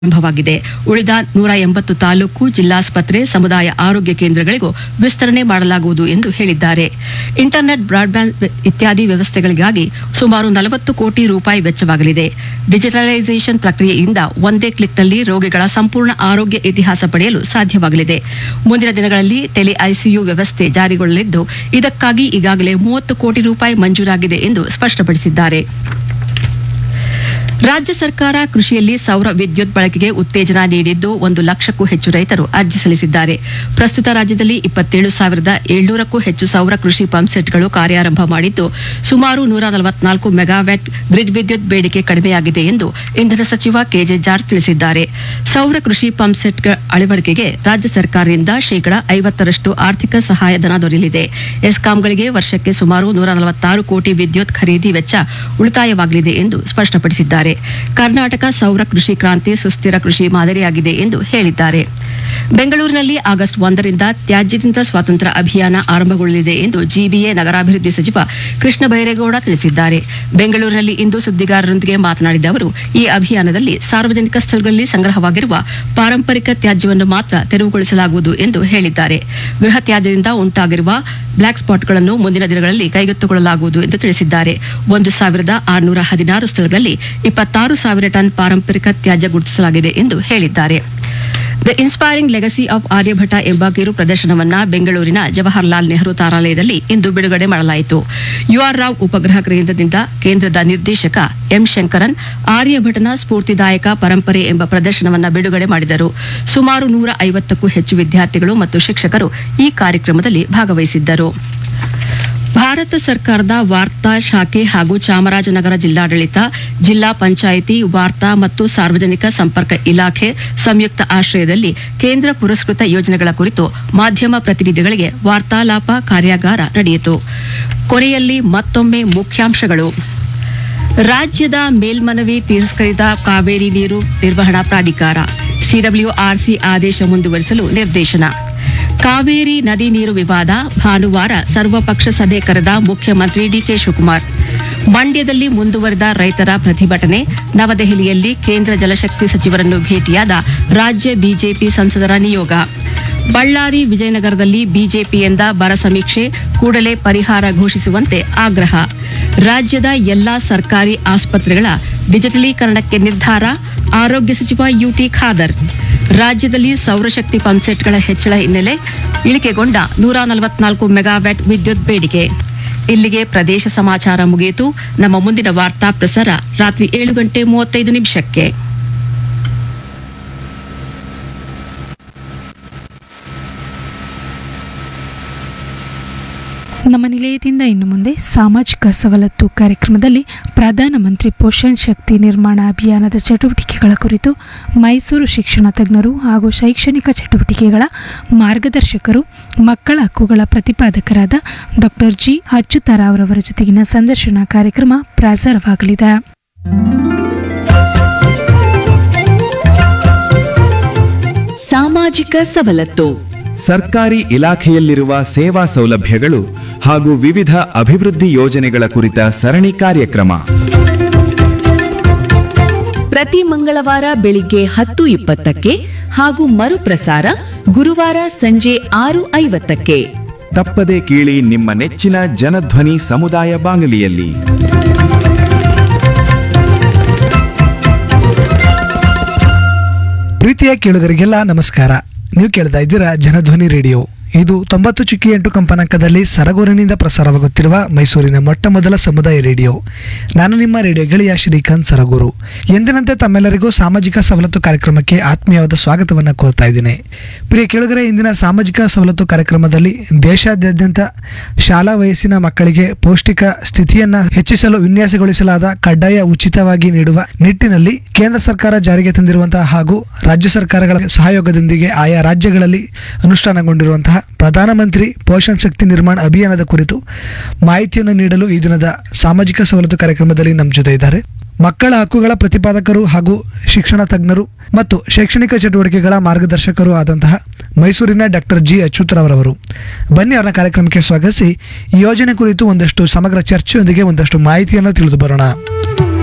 ಆರಂಭವಾಗಿದೆ ಉಳಿದ ನೂರ ಎಂಬತ್ತು ತಾಲೂಕು ಜಿಲ್ಲಾಸ್ಪತ್ರೆ ಸಮುದಾಯ ಆರೋಗ್ಯ ಕೇಂದ್ರಗಳಿಗೂ ವಿಸ್ತರಣೆ ಮಾಡಲಾಗುವುದು ಎಂದು ಹೇಳಿದ್ದಾರೆ ಇಂಟರ್ನೆಟ್ ಬ್ರಾಡ್ಬ್ಯಾಂಡ್ ಇತ್ಯಾದಿ ವ್ಯವಸ್ಥೆಗಳಿಗಾಗಿ ಸುಮಾರು ನಲವತ್ತು ಕೋಟಿ ರೂಪಾಯಿ ವೆಚ್ಚವಾಗಲಿದೆ ಡಿಜಿಟಲೈಸೇಷನ್ ಪ್ರಕ್ರಿಯೆಯಿಂದ ಒಂದೇ ಕ್ಲಿಕ್ನಲ್ಲಿ ರೋಗಿಗಳ ಸಂಪೂರ್ಣ ಆರೋಗ್ಯ ಇತಿಹಾಸ ಪಡೆಯಲು ಸಾಧ್ಯವಾಗಲಿದೆ ಮುಂದಿನ ದಿನಗಳಲ್ಲಿ ಟೆಲಿ ಐಸಿಯು ವ್ಯವಸ್ಥೆ ಜಾರಿಗೊಳ್ಳಲಿದ್ದು ಇದಕ್ಕಾಗಿ ಈಗಾಗಲೇ ಮೂವತ್ತು ಕೋಟಿ ರೂಪಾಯಿ ಮಂಜೂರಾಗಿದೆ ಎಂದು ಸ್ಪಷ್ಟಪಡಿಸಿದ್ದಾರೆ ರಾಜ್ಯ ಸರ್ಕಾರ ಕೃಷಿಯಲ್ಲಿ ಸೌರ ವಿದ್ಯುತ್ ಬಳಕೆಗೆ ಉತ್ತೇಜನ ನೀಡಿದ್ದು ಒಂದು ಲಕ್ಷಕ್ಕೂ ಹೆಚ್ಚು ರೈತರು ಅರ್ಜಿ ಸಲ್ಲಿಸಿದ್ದಾರೆ ಪ್ರಸ್ತುತ ರಾಜ್ಯದಲ್ಲಿ ಇಪ್ಪತ್ತೇಳು ಸಾವಿರದ ಏಳ್ನೂರಕ್ಕೂ ಹೆಚ್ಚು ಸೌರ ಕೃಷಿ ಪಂಪ್ಸೆಟ್ಗಳು ಕಾರ್ಯಾರಂಭ ಮಾಡಿದ್ದು ಸುಮಾರು ನೂರ ನಲವತ್ನಾಲ್ಕು ಮೆಗಾವ್ಯಾಟ್ ಗ್ರಿಡ್ ವಿದ್ಯುತ್ ಬೇಡಿಕೆ ಕಡಿಮೆಯಾಗಿದೆ ಎಂದು ಇಂಧನ ಸಚಿವ ಕೆಜೆ ಜಾರ್ಜ್ ತಿಳಿಸಿದ್ದಾರೆ ಸೌರ ಕೃಷಿ ಪಂಪ್ಸೆಟ್ ಅಳವಡಿಕೆಗೆ ರಾಜ್ಯ ಸರ್ಕಾರದಿಂದ ಶೇಕಡಾ ಐವತ್ತರಷ್ಟು ಆರ್ಥಿಕ ಸಹಾಯಧನ ದೊರೆಯಲಿದೆ ಎಸ್ಕಾಂಗಳಿಗೆ ವರ್ಷಕ್ಕೆ ಸುಮಾರು ನೂರ ನಲವತ್ತಾರು ಕೋಟಿ ವಿದ್ಯುತ್ ಖರೀದಿ ವೆಚ್ಚ ಉಳಿತಾಯವಾಗಲಿದೆ ಎಂದು ಸ್ಪಷ್ಟಪಡಿಸಿದ್ದಾರೆ ಕರ್ನಾಟಕ ಸೌರ ಕೃಷಿ ಕ್ರಾಂತಿ ಸುಸ್ಥಿರ ಕೃಷಿ ಮಾದರಿಯಾಗಿದೆ ಎಂದು ಹೇಳಿದ್ದಾರೆ ಬೆಂಗಳೂರಿನಲ್ಲಿ ಆಗಸ್ಟ್ ಒಂದರಿಂದ ತ್ಯಾಜ್ಯದಿಂದ ಸ್ವಾತಂತ್ರ್ಯ ಅಭಿಯಾನ ಆರಂಭಗೊಳ್ಳಲಿದೆ ಎಂದು ಜಿಬಿಎ ನಗರಾಭಿವೃದ್ಧಿ ಸಚಿವ ಕೃಷ್ಣ ಬೈರೇಗೌಡ ತಿಳಿಸಿದ್ದಾರೆ ಬೆಂಗಳೂರಿನಲ್ಲಿ ಇಂದು ಸುದ್ದಿಗಾರರೊಂದಿಗೆ ಮಾತನಾಡಿದ ಅವರು ಈ ಅಭಿಯಾನದಲ್ಲಿ ಸಾರ್ವಜನಿಕ ಸ್ಥಳಗಳಲ್ಲಿ ಸಂಗ್ರಹವಾಗಿರುವ ಪಾರಂಪರಿಕ ತ್ಯಾಜ್ಯವನ್ನು ಮಾತ್ರ ತೆರವುಗೊಳಿಸಲಾಗುವುದು ಎಂದು ಹೇಳಿದ್ದಾರೆ ಗೃಹ ತ್ಯಾಜ್ಯದಿಂದ ಉಂಟಾಗಿರುವ ಬ್ಲಾಕ್ ಸ್ಪಾಟ್ಗಳನ್ನು ಮುಂದಿನ ದಿನಗಳಲ್ಲಿ ಕೈಗೆತ್ತಿಕೊಳ್ಳಲಾಗುವುದು ಎಂದು ತಿಳಿಸಿದ್ದಾರೆ ಒಂದು ಸಾವಿರದ ಆರುನೂರ ಹದಿನಾರು ಸ್ಥಳಗಳಲ್ಲಿ ಇಪ್ಪತ್ತಾರು ಸಾವಿರ ಟನ್ ಪಾರಂಪರಿಕ ತ್ಯಾಜ್ಯ ಗುರುತಿಸಲಾಗಿದೆ ಎಂದು ಹೇಳಿದ್ದಾರೆ the inspiring legacy of Aryabhata ಎಂಬ ಕಿರು ಪ್ರದರ್ಶನವನ್ನ ಬೆಂಗಳೂರಿನ ಜವಾಹರ್ಲಾಲ್ ನೆಹರು ತಾರಾಲಯದಲ್ಲಿ ಇಂದು ಬಿಡುಗಡೆ ಮಾಡಲಾಯಿತು ಯುಆರ್ ರಾವ್ ಉಪಗ್ರಹ ಕೇಂದ್ರದಿಂದ ಕೇಂದ್ರದ ನಿರ್ದೇಶಕ ಎಂ ಶಂಕರನ್ ಆರ್ಯಭಟನ ಸ್ಫೂರ್ತಿದಾಯಕ ಪರಂಪರೆ ಎಂಬ ಪ್ರದರ್ಶನವನ್ನ ಬಿಡುಗಡೆ ಮಾಡಿದರು ಸುಮಾರು ನೂರ ಐವತ್ತಕ್ಕೂ ಹೆಚ್ಚು ವಿದ್ಯಾರ್ಥಿಗಳು ಮತ್ತು ಶಿಕ್ಷಕರು ಈ ಕಾರ್ಯಕ್ರಮದಲ್ಲಿ ಭಾಗವಹಿಸಿದ್ದರು ಭಾರತ ಸರ್ಕಾರದ ವಾರ್ತಾ ಶಾಖೆ ಹಾಗೂ ಚಾಮರಾಜನಗರ ಜಿಲ್ಲಾಡಳಿತ ಜಿಲ್ಲಾ ಪಂಚಾಯಿತಿ ವಾರ್ತಾ ಮತ್ತು ಸಾರ್ವಜನಿಕ ಸಂಪರ್ಕ ಇಲಾಖೆ ಸಂಯುಕ್ತ ಆಶ್ರಯದಲ್ಲಿ ಕೇಂದ್ರ ಪುರಸ್ಕೃತ ಯೋಜನೆಗಳ ಕುರಿತು ಮಾಧ್ಯಮ ಪ್ರತಿನಿಧಿಗಳಿಗೆ ವಾರ್ತಾಲಾಪ ಕಾರ್ಯಾಗಾರ ನಡೆಯಿತು ಕೊನೆಯಲ್ಲಿ ಮತ್ತೊಮ್ಮೆ ಮುಖ್ಯಾಂಶಗಳು ರಾಜ್ಯದ ಮೇಲ್ಮನವಿ ತಿರಸ್ಕರಿದ ಕಾವೇರಿ ನೀರು ನಿರ್ವಹಣಾ ಪ್ರಾಧಿಕಾರ ಸಿಡಬ್ಲ್ಯೂಆರ್ಸಿ ಆದೇಶ ಮುಂದುವರಿಸಲು ನಿರ್ದೇಶನ ಕಾವೇರಿ ನದಿ ನೀರು ವಿವಾದ ಭಾನುವಾರ ಸರ್ವಪಕ್ಷ ಸಭೆ ಕರೆದ ಮುಖ್ಯಮಂತ್ರಿ ಡಿಕೆ ಶಿವಕುಮಾರ್ ಮಂಡ್ಯದಲ್ಲಿ ಮುಂದುವರೆದ ರೈತರ ಪ್ರತಿಭಟನೆ ನವದೆಹಲಿಯಲ್ಲಿ ಕೇಂದ್ರ ಜಲಶಕ್ತಿ ಸಚಿವರನ್ನು ಭೇಟಿಯಾದ ರಾಜ್ಯ ಬಿಜೆಪಿ ಸಂಸದರ ನಿಯೋಗ ಬಳ್ಳಾರಿ ವಿಜಯನಗರದಲ್ಲಿ ಬಿಜೆಪಿಯಿಂದ ಬರ ಸಮೀಕ್ಷೆ ಕೂಡಲೇ ಪರಿಹಾರ ಘೋಷಿಸುವಂತೆ ಆಗ್ರಹ ರಾಜ್ಯದ ಎಲ್ಲಾ ಸರ್ಕಾರಿ ಆಸ್ಪತ್ರೆಗಳ ಡಿಜಿಟಲೀಕರಣಕ್ಕೆ ನಿರ್ಧಾರ ಆರೋಗ್ಯ ಸಚಿವ ಯುಟಿ ಖಾದರ್ ರಾಜ್ಯದಲ್ಲಿ ಸೌರಶಕ್ತಿ ಪಂಪ್ಸೆಟ್ಗಳ ಹೆಚ್ಚಳ ಹಿನ್ನೆಲೆ ಇಳಿಕೆಗೊಂಡ ನೂರ ನಲವತ್ನಾಲ್ಕು ಮೆಗಾವ್ಯಾಟ್ ವಿದ್ಯುತ್ ಬೇಡಿಕೆ ಇಲ್ಲಿಗೆ ಪ್ರದೇಶ ಸಮಾಚಾರ ಮುಗಿಯಿತು ನಮ್ಮ ಮುಂದಿನ ವಾರ್ತಾ ಪ್ರಸಾರ ರಾತ್ರಿ ಏಳು ಗಂಟೆ ಮೂವತ್ತೈದು ನಿಮಿಷಕ್ಕೆ ನಮ್ಮ ನಿಲಯದಿಂದ ಇನ್ನು ಮುಂದೆ ಸಾಮಾಜಿಕ ಸವಲತ್ತು ಕಾರ್ಯಕ್ರಮದಲ್ಲಿ ಪ್ರಧಾನಮಂತ್ರಿ ಪೋಷಣ್ ಶಕ್ತಿ ನಿರ್ಮಾಣ ಅಭಿಯಾನದ ಚಟುವಟಿಕೆಗಳ ಕುರಿತು ಮೈಸೂರು ಶಿಕ್ಷಣ ತಜ್ಞರು ಹಾಗೂ ಶೈಕ್ಷಣಿಕ ಚಟುವಟಿಕೆಗಳ ಮಾರ್ಗದರ್ಶಕರು ಮಕ್ಕಳ ಹಕ್ಕುಗಳ ಪ್ರತಿಪಾದಕರಾದ ಡಾಕ್ಟರ್ ಜಿ ಅಚ್ಯುತಾರಾವ್ರವರ ಜೊತೆಗಿನ ಸಂದರ್ಶನ ಕಾರ್ಯಕ್ರಮ ಪ್ರಸಾರವಾಗಲಿದೆ ಸಾಮಾಜಿಕ ಸವಲತ್ತು ಸರ್ಕಾರಿ ಇಲಾಖೆಯಲ್ಲಿರುವ ಸೇವಾ ಸೌಲಭ್ಯಗಳು ಹಾಗೂ ವಿವಿಧ ಅಭಿವೃದ್ಧಿ ಯೋಜನೆಗಳ ಕುರಿತ ಸರಣಿ ಕಾರ್ಯಕ್ರಮ ಪ್ರತಿ ಮಂಗಳವಾರ ಬೆಳಿಗ್ಗೆ ಹತ್ತು ಇಪ್ಪತ್ತಕ್ಕೆ ಹಾಗೂ ಮರುಪ್ರಸಾರ ಗುರುವಾರ ಸಂಜೆ ಆರು ಐವತ್ತಕ್ಕೆ ತಪ್ಪದೆ ಕೇಳಿ ನಿಮ್ಮ ನೆಚ್ಚಿನ ಜನಧ್ವನಿ ಸಮುದಾಯ ಬಾನುಲಿಯಲ್ಲಿ ಪ್ರೀತಿಯ ಕೇಳುಗರಿಗೆಲ್ಲ ನಮಸ್ಕಾರ ನೀವು ಕೇಳ್ತಾ ಇದ್ದೀರಾ ಜನಧ್ವನಿ ರೇಡಿಯೋ ಇದು ತೊಂಬತ್ತು ಚುಕ್ಕಿ ಎಂಟು ಕಂಪನಾಂಕದಲ್ಲಿ ಸರಗೂರಿನಿಂದ ಪ್ರಸಾರವಾಗುತ್ತಿರುವ ಮೈಸೂರಿನ ಮೊಟ್ಟ ಮೊದಲ ಸಮುದಾಯ ರೇಡಿಯೋ ನಾನು ನಿಮ್ಮ ರೇಡಿಯೋ ಗೆಳೆಯ ಶ್ರೀಕಾಂತ್ ಸರಗೂರು ಎಂದಿನಂತೆ ತಮ್ಮೆಲ್ಲರಿಗೂ ಸಾಮಾಜಿಕ ಸವಲತ್ತು ಕಾರ್ಯಕ್ರಮಕ್ಕೆ ಆತ್ಮೀಯವಾದ ಸ್ವಾಗತವನ್ನು ಕೋರ್ತಾ ಇದ್ದೀನಿ ಪ್ರಿಯ ಕೇಳುಗರೆ ಇಂದಿನ ಸಾಮಾಜಿಕ ಸವಲತ್ತು ಕಾರ್ಯಕ್ರಮದಲ್ಲಿ ದೇಶಾದ್ಯಂತ ಶಾಲಾ ವಯಸ್ಸಿನ ಮಕ್ಕಳಿಗೆ ಪೌಷ್ಟಿಕ ಸ್ಥಿತಿಯನ್ನ ಹೆಚ್ಚಿಸಲು ವಿನ್ಯಾಸಗೊಳಿಸಲಾದ ಕಡ್ಡಾಯ ಉಚಿತವಾಗಿ ನೀಡುವ ನಿಟ್ಟಿನಲ್ಲಿ ಕೇಂದ್ರ ಸರ್ಕಾರ ಜಾರಿಗೆ ತಂದಿರುವಂತಹ ಹಾಗೂ ರಾಜ್ಯ ಸರ್ಕಾರಗಳ ಸಹಯೋಗದೊಂದಿಗೆ ಆಯಾ ರಾಜ್ಯಗಳಲ್ಲಿ ಅನುಷ್ಠಾನಗೊಂಡಿರುವಂತಹ ಪ್ರಧಾನಮಂತ್ರಿ ಪೋಷಣ್ ಶಕ್ತಿ ನಿರ್ಮಾಣ ಅಭಿಯಾನದ ಕುರಿತು ಮಾಹಿತಿಯನ್ನು ನೀಡಲು ಈ ದಿನದ ಸಾಮಾಜಿಕ ಸವಲತ್ತು ಕಾರ್ಯಕ್ರಮದಲ್ಲಿ ನಮ್ಮ ಜೊತೆ ಇದ್ದಾರೆ ಮಕ್ಕಳ ಹಕ್ಕುಗಳ ಪ್ರತಿಪಾದಕರು ಹಾಗೂ ಶಿಕ್ಷಣ ತಜ್ಞರು ಮತ್ತು ಶೈಕ್ಷಣಿಕ ಚಟುವಟಿಕೆಗಳ ಮಾರ್ಗದರ್ಶಕರು ಆದಂತಹ ಮೈಸೂರಿನ ಡಾಕ್ಟರ್ ಜಿ ಅಚ್ಯುತರವರವರು ಬನ್ನಿ ಅವರ ಕಾರ್ಯಕ್ರಮಕ್ಕೆ ಸ್ವಾಗತಿಸಿ ಈ ಯೋಜನೆ ಕುರಿತು ಒಂದಷ್ಟು ಸಮಗ್ರ ಚರ್ಚೆಯೊಂದಿಗೆ ಒಂದಷ್ಟು ಮಾಹಿತಿಯನ್ನು ತಿಳಿದು ಬರೋಣ